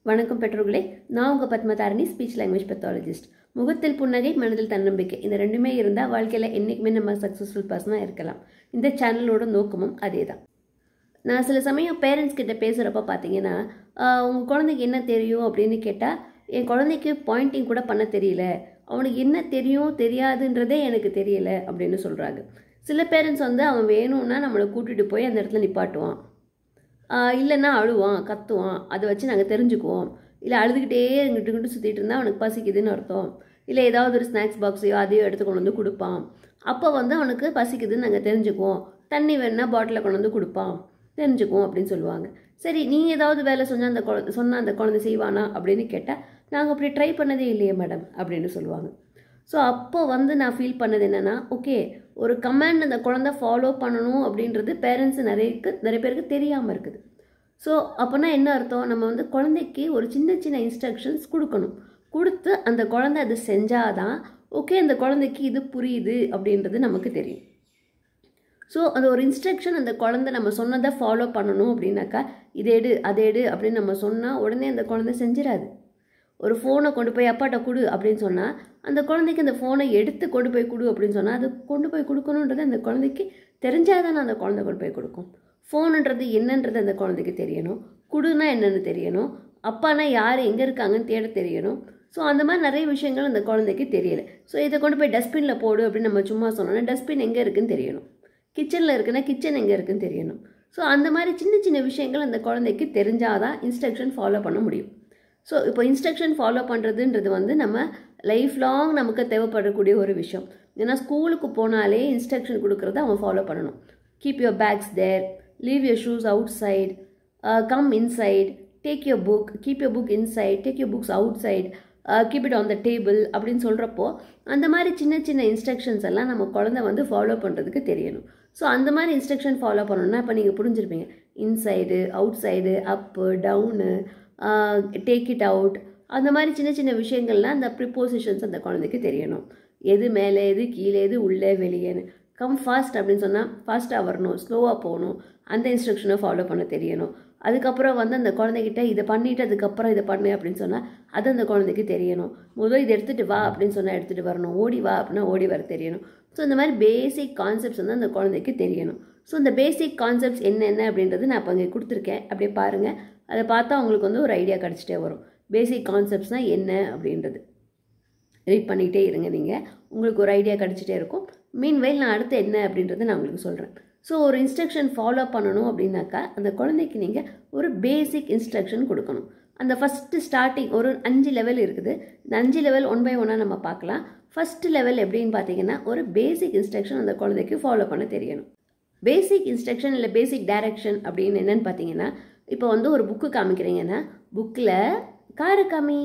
வணக்கம் பெற்றோர்களே நான் உங்கள் பத்மதாரணி ஸ்பீச் லாங்குவேஜ் பெத்தாலஜிஸ்ட் முகத்தில் புன்னகை மனதில் தன்னம்பிக்கை இந்த ரெண்டுமே இருந்தால் வாழ்க்கையில் என்றைக்குமே நம்ம சக்ஸஸ்ஃபுல் பர்சனாக இருக்கலாம் இந்த சேனலோட நோக்கமும் அதே தான் நான் சில சமயம் பேரண்ட்ஸ் கிட்ட பேசுகிறப்ப பார்த்தீங்கன்னா உங்கள் குழந்தைக்கு என்ன தெரியும் அப்படின்னு கேட்டால் என் குழந்தைக்கு பாயிண்டிங் கூட பண்ண தெரியல அவனுக்கு என்ன தெரியும் தெரியாதுன்றதே எனக்கு தெரியல அப்படின்னு சொல்கிறாங்க சில பேரண்ட்ஸ் வந்து அவன் வேணும்னா நம்மளை கூட்டிகிட்டு போய் அந்த இடத்துல நிப்பாட்டுவான் ஆஹ் இல்லைன்னா அழுவான் கத்துவான் அதை வச்சு நாங்கள் தெரிஞ்சுக்குவோம் இல்லை அழுதுகிட்டே இங்கிட்டு இங்கிட்டு சுற்றிட்டு இருந்தால் அவனுக்கு பசிக்குதுன்னு அர்த்தம் இல்லை ஏதாவது ஒரு ஸ்நாக்ஸ் பாக்ஸையோ அதையோ எடுத்து கொண்டு வந்து கொடுப்பான் அப்போ வந்து அவனுக்கு பசிக்குதுன்னு நாங்கள் தெரிஞ்சுக்குவோம் தண்ணி வேணுன்னா பாட்டிலில் கொண்டு வந்து கொடுப்பான் தெரிஞ்சுக்குவோம் அப்படின்னு சொல்லுவாங்க சரி நீ ஏதாவது வேலை சொன்னால் அந்த குழந்தை சொன்னால் அந்த குழந்தை செய்வானா அப்படின்னு கேட்டால் நாங்கள் அப்படி ட்ரை பண்ணதே இல்லையே மேடம் அப்படின்னு சொல்லுவாங்க ஸோ அப்போ வந்து நான் ஃபீல் பண்ணது என்னென்னா ஓகே ஒரு கமாண்ட் அந்த குழந்தை ஃபாலோ பண்ணணும் அப்படின்றது பேரண்ட்ஸ் நிறைய நிறைய பேருக்கு தெரியாமல் இருக்குது ஸோ அப்போனா என்ன அர்த்தம் நம்ம வந்து குழந்தைக்கு ஒரு சின்ன சின்ன இன்ஸ்ட்ரக்ஷன்ஸ் கொடுக்கணும் கொடுத்து அந்த குழந்தை அது செஞ்சாதான் ஓகே அந்த குழந்தைக்கு இது புரியுது அப்படின்றது நமக்கு தெரியும் ஸோ அந்த ஒரு இன்ஸ்ட்ரக்ஷன் அந்த குழந்தை நம்ம சொன்னதை ஃபாலோ பண்ணணும் அப்படின்னாக்கா இதை எடு அதை எடு அப்படின்னு நம்ம சொன்னால் உடனே அந்த குழந்தை செஞ்சிடாது ஒரு ஃபோனை கொண்டு போய் அப்பாட்ட கொடு அப்படின்னு சொன்னால் அந்த குழந்தைக்கு அந்த ஃபோனை எடுத்து கொண்டு போய் கொடு அப்படின்னு சொன்னால் அது கொண்டு போய் கொடுக்கணுன்றது அந்த குழந்தைக்கு தெரிஞ்சாதானே அந்த குழந்தை கொண்டு போய் கொடுக்கும் ஃபோனுன்றது என்னன்றது அந்த குழந்தைக்கு தெரியணும் குடுனா என்னென்னு தெரியணும் அப்பானா யார் எங்கே இருக்காங்கன்னு தேட தெரியணும் ஸோ அந்த மாதிரி நிறைய விஷயங்கள் அந்த குழந்தைக்கு தெரியல ஸோ இதை கொண்டு போய் டஸ்ட்பினில் போடு அப்படின்னு நம்ம சும்மா சொன்னோன்னா டஸ்ட்பின் எங்கே இருக்குன்னு தெரியணும் கிச்சனில் இருக்குன்னா கிச்சன் எங்கே இருக்குன்னு தெரியணும் ஸோ அந்த மாதிரி சின்ன சின்ன விஷயங்கள் அந்த குழந்தைக்கு தெரிஞ்சாதான் இன்ஸ்ட்ரக்ஷன் ஃபாலோ பண்ண முடியும் ஸோ இப்போ இன்ஸ்ட்ரக்ஷன் ஃபாலோ பண்ணுறதுன்றது வந்து நம்ம லைஃப் லாங் நமக்கு தேவைப்படக்கூடிய ஒரு விஷயம் ஏன்னா ஸ்கூலுக்கு போனாலே இன்ஸ்ட்ரக்ஷன் கொடுக்குறத அவன் ஃபாலோ பண்ணணும் keep your bags there leave your shoes outside come inside take your book keep your book inside take your books outside keep it on the table அப்படின்னு சொல்கிறப்போ அந்த மாதிரி சின்ன சின்ன இன்ஸ்ட்ரக்ஷன்ஸ் எல்லாம் நம்ம குழந்தை வந்து ஃபாலோ பண்ணுறதுக்கு தெரியணும் ஸோ அந்த மாதிரி இன்ஸ்ட்ரக்ஷன் ஃபாலோ பண்ணணும்னா இப்போ நீங்கள் புரிஞ்சிருப்பீங்க inside outside up down take it out அந்த மாதிரி சின்ன சின்ன விஷயங்கள்லாம் அந்த ப்ரிப்போசிஷன்ஸ் அந்த குழந்தைக்கு தெரியணும் எது மேலே எது கீழே எது உள்ளே வெளியேன்னு கம் ஃபாஸ்ட் அப்படின்னு சொன்னால் ஃபாஸ்ட்டாக வரணும் ஸ்லோவாக போகணும் அந்த இன்ஸ்ட்ரக்ஷனை ஃபாலோ பண்ண தெரியணும் அதுக்கப்புறம் வந்து அந்த குழந்தைகிட்ட இதை பண்ணிவிட்டு அதுக்கப்புறம் இதை பண்ணு அப்படின்னு சொன்னால் அது அந்த குழந்தைக்கு தெரியணும் முதல் இதை எடுத்துகிட்டு வா அப்படின்னு சொன்னால் எடுத்துகிட்டு வரணும் ஓடி வா அப்படின்னா ஓடி வர தெரியணும் ஸோ இந்த மாதிரி பேசிக் கான்செப்ட்ஸ் வந்து அந்த குழந்தைக்கு தெரியணும் ஸோ இந்த பேசிக் கான்செப்ட்ஸ் என்னென்ன அப்படின்றது நான் இப்போ இங்கே கொடுத்துருக்கேன் அப்படியே பாருங்கள் அதை பார்த்தா உங்களுக்கு வந்து ஒரு ஐடியா கிடச்சிட்டே வரும் பேசிக் கான்செப்ட்ஸ்னால் என்ன அப்படின்றது ரீட் பண்ணிகிட்டே இருங்க நீங்கள் உங்களுக்கு ஒரு ஐடியா கிடச்சிட்டே இருக்கும் மீன்வைல் நான் அடுத்து என்ன அப்படின்றத நான் உங்களுக்கு சொல்கிறேன் ஸோ ஒரு இன்ஸ்ட்ரக்ஷன் ஃபாலோ பண்ணணும் அப்படின்னாக்கா அந்த குழந்தைக்கு நீங்கள் ஒரு பேசிக் இன்ஸ்ட்ரக்ஷன் கொடுக்கணும் அந்த ஃபஸ்ட்டு ஸ்டார்டிங் ஒரு அஞ்சு லெவல் இருக்குது இந்த அஞ்சு லெவல் ஒன் பை ஒன்னாக நம்ம பார்க்கலாம் ஃபஸ்ட்டு லெவல் எப்படின்னு பார்த்தீங்கன்னா ஒரு பேசிக் இன்ஸ்ட்ரக்ஷன் அந்த குழந்தைக்கு ஃபாலோ பண்ண தெரியணும் பேசிக் இன்ஸ்ட்ரக்ஷன் இல்லை பேசிக் டைரக்ஷன் அப்படின்னு என்னென்னு பார்த்தீங்கன்னா இப்போ வந்து ஒரு புக்கு காமிக்கிறீங்கன்னா புக்கில் காரை காமி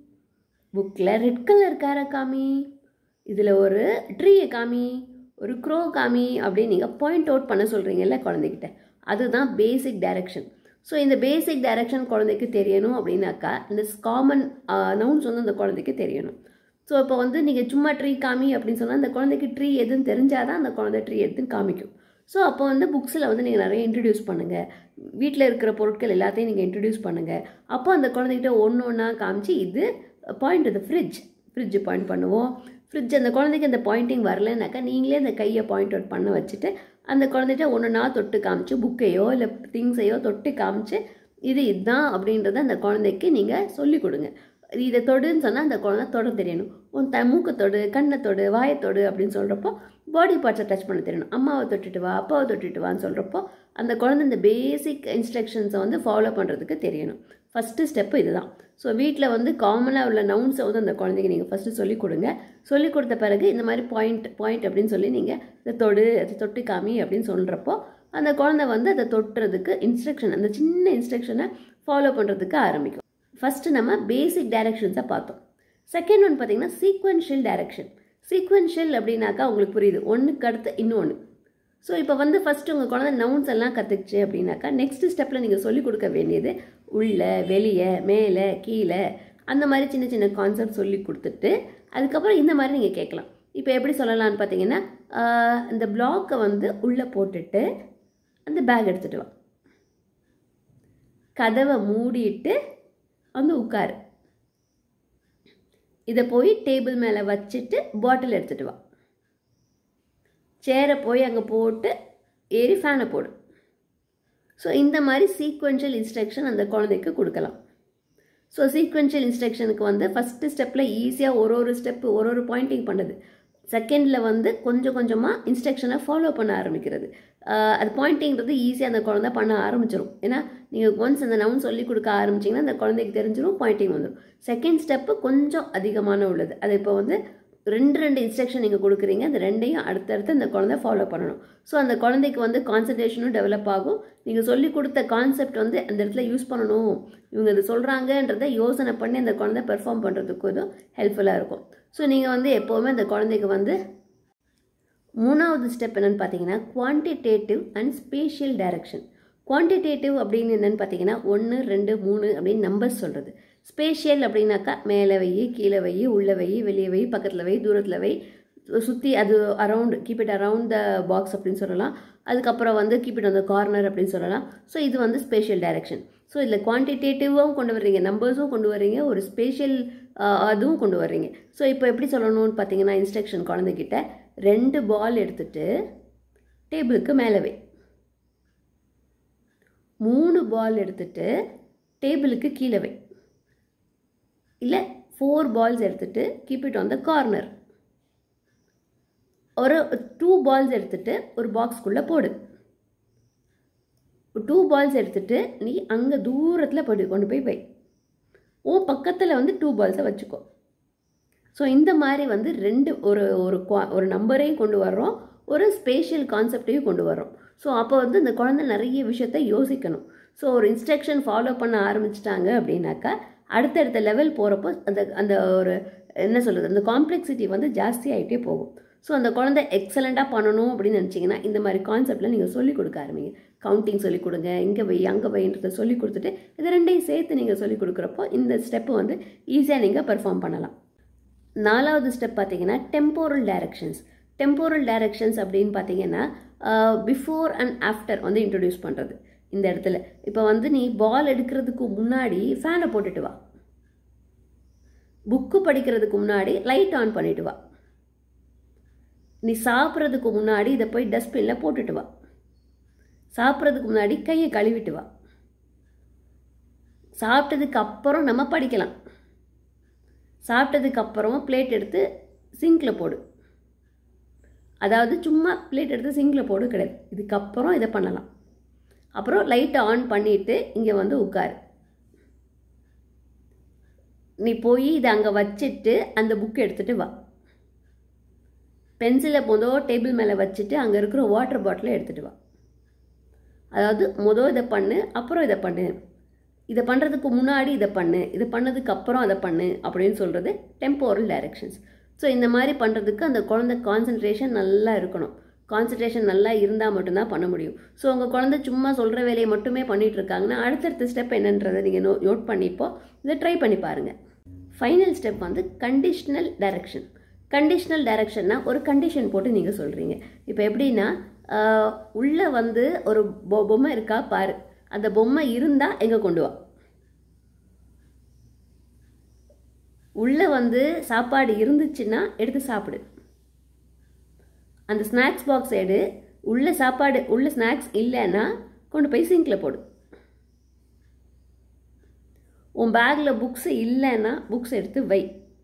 புக்கில் ரெட் கலர் காரை காமி இதில் ஒரு ட்ரீயை காமி ஒரு க்ரோ காமி அப்படின்னு நீங்கள் பாயிண்ட் அவுட் பண்ண சொல்கிறீங்கல்ல குழந்தைகிட்ட அதுதான் பேசிக் டைரக்ஷன் ஸோ இந்த பேசிக் டைரக்ஷன் குழந்தைக்கு தெரியணும் அப்படின்னாக்கா இந்த காமன் நவுன்ஸ் வந்து அந்த குழந்தைக்கு தெரியணும் ஸோ இப்போ வந்து நீங்கள் சும்மா ட்ரீ காமி அப்படின்னு சொன்னால் அந்த குழந்தைக்கு ட்ரீ எதுன்னு தெரிஞ்சால் தான் அந்த குழந்தை ட்ரீ எதுன்னு காமிக்கும் ஸோ அப்போ வந்து புக்ஸில் வந்து நீங்கள் நிறைய இன்ட்ரடியூஸ் பண்ணுங்கள் வீட்டில் இருக்கிற பொருட்கள் எல்லாத்தையும் நீங்கள் இன்ட்ரடியூஸ் பண்ணுங்கள் அப்போ அந்த குழந்தைகிட்ட ஒன்று ஒன்றா காமிச்சு இது பாயிண்ட் இது ஃப்ரிட்ஜ் ஃப்ரிட்ஜ் பாயிண்ட் பண்ணுவோம் ஃப்ரிட்ஜ் அந்த குழந்தைக்கு அந்த பாயிண்டிங் வரலனாக்கா நீங்களே அந்த கையை பாயிண்ட் அவுட் பண்ண வச்சுட்டு அந்த குழந்தைகிட்ட ஒன்றுனா தொட்டு காமிச்சு புக்கையோ இல்லை திங்ஸையோ தொட்டு காமிச்சு இது இதுதான் அப்படின்றத அந்த குழந்தைக்கு நீங்கள் சொல்லிக் கொடுங்க இதை தொடுன்னு சொன்னால் அந்த குழந்தை தொட தெரியணும் உன் த மூக்கு தொடு கண்ணை தொடு வாயை தொடு அப்படின்னு சொல்கிறப்போ பாடி பார்ட்ஸை டச் பண்ண தெரியணும் அம்மாவை தொட்டுட்டு வா அப்பாவை தொட்டுட்டு வான்னு சொல்கிறப்போ அந்த குழந்தை இந்த பேசிக் இன்ஸ்ட்ரக்ஷன்ஸை வந்து ஃபாலோ பண்ணுறதுக்கு தெரியணும் ஃபஸ்ட்டு ஸ்டெப்பு இதுதான் ஸோ வீட்டில் வந்து காமனாக உள்ள நவுன்ஸை வந்து அந்த குழந்தைக்கு நீங்கள் ஃபஸ்ட்டு சொல்லிக் கொடுங்க சொல்லிக் கொடுத்த பிறகு இந்த மாதிரி பாயிண்ட் பாயிண்ட் அப்படின்னு சொல்லி நீங்கள் இதை தொடு அதை தொட்டு காமி அப்படின்னு சொல்கிறப்போ அந்த குழந்தை வந்து அதை தொட்டுறதுக்கு இன்ஸ்ட்ரக்ஷன் அந்த சின்ன இன்ஸ்ட்ரக்ஷனை ஃபாலோ பண்ணுறதுக்கு ஆரம்பிக்கும் ஃபஸ்ட்டு நம்ம பேசிக் டைரக்ஷன்ஸை பார்த்தோம் செகண்ட் ஒன் பார்த்தீங்கன்னா சீக்வென்ஷியல் டைரக்ஷன் சீக்வென்ஷியல் அப்படின்னாக்கா உங்களுக்கு புரியுது ஒன்றுக்கு அடுத்து இன்னொன்று ஸோ இப்போ வந்து ஃபஸ்ட்டு உங்கள் குழந்தை நவுன்ஸ் எல்லாம் கற்றுக்குச்சு அப்படின்னாக்கா நெக்ஸ்ட் ஸ்டெப்பில் நீங்கள் சொல்லிக் கொடுக்க வேண்டியது உள்ள வெளியே மேலே கீழே அந்த மாதிரி சின்ன சின்ன கான்செப்ட் சொல்லி கொடுத்துட்டு அதுக்கப்புறம் இந்த மாதிரி நீங்கள் கேட்கலாம் இப்போ எப்படி சொல்லலாம்னு பார்த்தீங்கன்னா இந்த பிளாக்கை வந்து உள்ளே போட்டுட்டு அந்த பேக் எடுத்துகிட்டு வா கதவை மூடிட்டு வந்து உட்காரு இதை போய் டேபிள் மேலே வச்சுட்டு பாட்டில் எடுத்துகிட்டு வா சேரை போய் அங்கே போட்டு ஏறி ஃபேனை போடு ஸோ இந்த மாதிரி சீக்வென்ஷியல் இன்ஸ்ட்ரக்ஷன் அந்த குழந்தைக்கு கொடுக்கலாம் ஸோ சீக்வென்ஷியல் இன்ஸ்ட்ரக்ஷனுக்கு வந்து ஃபஸ்ட்டு ஸ்டெப்பில் ஈஸியாக ஒரு ஒரு ஸ்டெப்பு ஒரு ஒரு பாயிண்டிங் பண்ணுது செகண்டில் வந்து கொஞ்சம் கொஞ்சமாக இன்ஸ்ட்ரக்ஷனை ஃபாலோ பண்ண ஆரம்பிக்கிறது அது பாயிண்டிங்கிறது ஈஸியாக அந்த குழந்தை பண்ண ஆரம்பிச்சிடும் ஏன்னா நீங்கள் ஒன்ஸ் அந்த நவுன் சொல்லி கொடுக்க ஆரம்பிச்சிங்கன்னா அந்த குழந்தைக்கு தெரிஞ்சிடும் பாயிண்டிங் வந்துடும் செகண்ட் ஸ்டெப்பு கொஞ்சம் அதிகமான உள்ளது அது இப்போ வந்து ரெண்டு ரெண்டு இன்ஸ்ட்ரக்ஷன் நீங்கள் கொடுக்குறீங்க அந்த ரெண்டையும் அடுத்தடுத்து அந்த குழந்தை ஃபாலோ பண்ணணும் ஸோ அந்த குழந்தைக்கு வந்து கான்சன்ட்ரேஷனும் டெவலப் ஆகும் நீங்கள் சொல்லி கொடுத்த கான்செப்ட் வந்து அந்த இடத்துல யூஸ் பண்ணணும் இவங்க இது சொல்கிறாங்கன்றதை யோசனை பண்ணி அந்த குழந்தை பெர்ஃபார்ம் பண்ணுறதுக்கு இதுவும் ஹெல்ப்ஃபுல்லாக இருக்கும் ஸோ நீங்கள் வந்து எப்போவுமே அந்த குழந்தைக்கு வந்து மூணாவது ஸ்டெப் என்னென்னு பார்த்தீங்கன்னா quantitative and spatial direction quantitative அப்படின்னு என்னென்னு பார்த்தீங்கன்னா ஒன்று ரெண்டு மூணு அப்படின்னு நம்பர்ஸ் சொல்கிறது ஸ்பேஷியல் அப்படின்னாக்கா மேலே வை கீழே வை உள்ளே வை வெளியே வை பக்கத்தில் வை தூரத்தில் வை சுற்றி அது around keep it around the box அப்படின்னு சொல்லலாம் அதுக்கப்புறம் வந்து கீப் இட் அந்த கார்னர் அப்படின்னு சொல்லலாம் ஸோ இது வந்து ஸ்பேஷியல் டைரக்ஷன் ஸோ இதில் குவான்டிடேட்டிவாகவும் கொண்டு வர்றீங்க நம்பர்ஸும் கொண்டு வர்றீங்க ஒரு ஸ்பேஷியல் அதுவும் கொண்டு வர்றீங்க ஸோ இப்போ எப்படி சொல்லணும்னு பார்த்தீங்கன்னா இன்ஸ்ட்ரக்ஷன் குழந்தைகிட்ட ரெண்டு பால் எடுத்துட்டு டேபிளுக்கு மேலே வை மூணு பால் எடுத்துட்டு டேபிளுக்கு கீழே வை இல்லை ஃபோர் பால்ஸ் எடுத்துட்டு keep it on the corner ஒரு டூ பால்ஸ் எடுத்துட்டு ஒரு பாக்ஸ்குள்ளே போடு டூ பால்ஸ் எடுத்துட்டு நீ அங்கே தூரத்தில் போய் கொண்டு போய் வை ஓ பக்கத்தில் வந்து டூ பால்ஸை வச்சுக்கோ ஸோ இந்த மாதிரி வந்து ரெண்டு ஒரு ஒரு ஒரு நம்பரையும் கொண்டு வர்றோம் ஒரு ஸ்பேஷியல் கான்செப்டையும் கொண்டு வர்றோம் ஸோ அப்போ வந்து இந்த குழந்தை நிறைய விஷயத்த யோசிக்கணும் ஸோ ஒரு இன்ஸ்ட்ரக்ஷன் ஃபாலோ பண்ண ஆரம்பிச்சிட்டாங்க அப்படின்னாக்கா அடுத்தடுத்த லெவல் போகிறப்போ அந்த அந்த ஒரு என்ன சொல்கிறது அந்த காம்ப்ளெக்சிட்டி வந்து ஜாஸ்தி ஆகிட்டே போகும் ஸோ அந்த குழந்தை எக்ஸலண்ட்டாக பண்ணணும் அப்படின்னு நினச்சிங்கன்னா இந்த மாதிரி கான்செப்டில் நீங்கள் சொல்லிக் கொடுக்க ஆரம்பிங்க கவுண்டிங் சொல்லிக் கொடுங்க இங்கே வை அங்கே வைன்றதை சொல்லிக் கொடுத்துட்டு இது ரெண்டையும் சேர்த்து நீங்கள் சொல்லிக் கொடுக்குறப்போ இந்த ஸ்டெப்பு வந்து ஈஸியாக நீங்கள் பெர்ஃபார்ம் பண்ணலாம் நாலாவது ஸ்டெப் பார்த்தீங்கன்னா டெம்போரல் டைரக்ஷன்ஸ் டெம்போரல் டைரக்ஷன்ஸ் அப்படின்னு பார்த்தீங்கன்னா பிஃபோர் அண்ட் ஆஃப்டர் வந்து இன்ட்ரடியூஸ் பண்ணுறது இந்த இடத்துல இப்போ வந்து நீ பால் எடுக்கிறதுக்கு முன்னாடி ஃபேனை போட்டுட்டு வா புக்கு படிக்கிறதுக்கு முன்னாடி லைட் ஆன் பண்ணிட்டு வா நீ சாப்பிட்றதுக்கு முன்னாடி இதை போய் டஸ்ட்பினில் போட்டுட்டு வா சாப்பிட்றதுக்கு முன்னாடி கையை கழுவிட்டு வா சாப்பிட்டதுக்கு அப்புறம் நம்ம படிக்கலாம் சாப்பிட்டதுக்கு அப்புறமா பிளேட் எடுத்து சிங்கில் போடு அதாவது சும்மா பிளேட் எடுத்து சிங்கில் போடு கிடையாது இதுக்கப்புறம் இதை பண்ணலாம் அப்புறம் லைட்டை ஆன் பண்ணிவிட்டு இங்கே வந்து உட்காரு நீ போய் இதை அங்கே வச்சுட்டு அந்த புக் எடுத்துகிட்டு வா பென்சிலை மொதல் டேபிள் மேலே வச்சுட்டு அங்கே இருக்கிற வாட்டர் பாட்டிலை எடுத்துகிட்டு வா அதாவது மொதல் இதை பண்ணு அப்புறம் இதை பண்ணு இதை பண்ணுறதுக்கு முன்னாடி இதை பண்ணு இதை பண்ணதுக்கு அப்புறம் அதை பண்ணு அப்படின்னு சொல்கிறது டெம்போரல் டைரக்ஷன்ஸ் ஸோ இந்த மாதிரி பண்ணுறதுக்கு அந்த குழந்தை கான்சன்ட்ரேஷன் நல்லா இருக்கணும் கான்சன்ட்ரேஷன் நல்லா இருந்தால் மட்டும்தான் பண்ண முடியும் ஸோ உங்கள் குழந்தை சும்மா சொல்கிற வேலையை மட்டுமே பண்ணிகிட்டு இருக்காங்கன்னா அடுத்தடுத்த ஸ்டெப் என்னன்றதை நீங்கள் நோ நோட் பண்ணிப்போ இதை ட்ரை பண்ணி பாருங்கள் ஃபைனல் ஸ்டெப் வந்து கண்டிஷ்னல் டைரக்ஷன் கண்டிஷ்னல் டைரக்ஷன்னா ஒரு கண்டிஷன் போட்டு நீங்கள் சொல்கிறீங்க இப்போ எப்படின்னா உள்ளே வந்து ஒரு பொ பொம்மை இருக்கா பாரு அந்த பொம்மை இருந்தால் எங்கே கொண்டு வா உள்ளே வந்து சாப்பாடு இருந்துச்சுன்னா எடுத்து சாப்பிடு அந்த ஸ்நாக்ஸ் பாக்ஸ் எடு உள்ள சாப்பாடு உள்ள ஸ்நாக்ஸ் இல்லைன்னா கொண்டு போய் சிங்கில் போடு உன் பேக்கில் புக்ஸ் இல்லைன்னா புக்ஸ் எடுத்து வை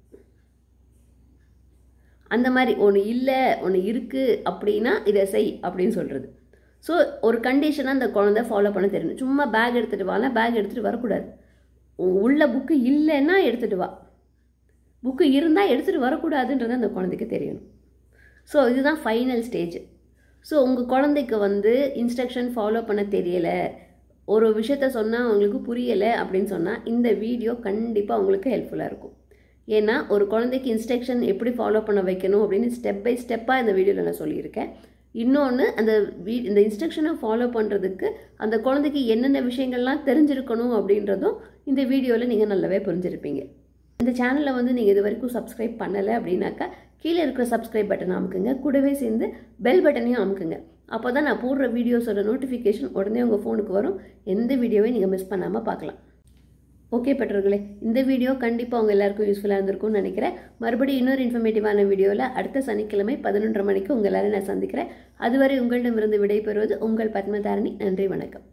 அந்த மாதிரி ஒன்று இல்லை ஒன்று இருக்குது அப்படின்னா இதை செய் அப்படின்னு சொல்கிறது ஸோ ஒரு கண்டிஷனாக அந்த குழந்தை ஃபாலோ பண்ண தெரியணும் சும்மா பேக் எடுத்துகிட்டு வானா பேக் எடுத்துகிட்டு வரக்கூடாது உள்ள புக்கு இல்லைன்னா எடுத்துகிட்டு வா புக்கு இருந்தால் எடுத்துகிட்டு வரக்கூடாதுன்றது அந்த குழந்தைக்கு தெரியணும் ஸோ இதுதான் ஃபைனல் ஸ்டேஜ் ஸோ உங்கள் குழந்தைக்கு வந்து இன்ஸ்ட்ரக்ஷன் ஃபாலோ பண்ண தெரியலை ஒரு விஷயத்த சொன்னால் அவங்களுக்கு புரியலை அப்படின்னு சொன்னால் இந்த வீடியோ கண்டிப்பாக உங்களுக்கு ஹெல்ப்ஃபுல்லாக இருக்கும் ஏன்னா ஒரு குழந்தைக்கு இன்ஸ்ட்ரக்ஷன் எப்படி ஃபாலோ பண்ண வைக்கணும் அப்படின்னு ஸ்டெப் பை ஸ்டெப்பாக இந்த வீடியோவில் நான் சொல்லியிருக்கேன் இன்னொன்று அந்த வீ இந்த இன்ஸ்ட்ரக்ஷனை ஃபாலோ பண்ணுறதுக்கு அந்த குழந்தைக்கு என்னென்ன விஷயங்கள்லாம் தெரிஞ்சிருக்கணும் அப்படின்றதும் இந்த வீடியோவில் நீங்கள் நல்லாவே புரிஞ்சிருப்பீங்க இந்த சேனலை வந்து நீங்கள் இது வரைக்கும் சப்ஸ்கிரைப் பண்ணலை அப்படின்னாக்கா கீழே இருக்கிற சப்ஸ்கிரைப் பட்டன் அமுக்குங்க கூடவே சேர்ந்து பெல் பட்டனையும் அமுக்குங்க அப்போ தான் நான் போடுற வீடியோஸோட நோட்டிஃபிகேஷன் உடனே உங்கள் ஃபோனுக்கு வரும் எந்த வீடியோவையும் நீங்கள் மிஸ் பண்ணாமல் பார்க்கலாம் ஓகே பெற்றோர்களே இந்த வீடியோ கண்டிப்பாக உங்கள் எல்லாருக்கும் யூஸ்ஃபுல்லாக இருந்திருக்கும்னு நினைக்கிறேன் மறுபடியும் இன்னொரு இன்ஃபர்மேட்டிவான வீடியோவில் அடுத்த சனிக்கிழமை பதினொன்றரை மணிக்கு உங்கள் எல்லாரும் நான் சந்திக்கிறேன் அதுவரை உங்களிடமிருந்து விடைபெறுவது உங்கள் பத்மதாரணி நன்றி வணக்கம்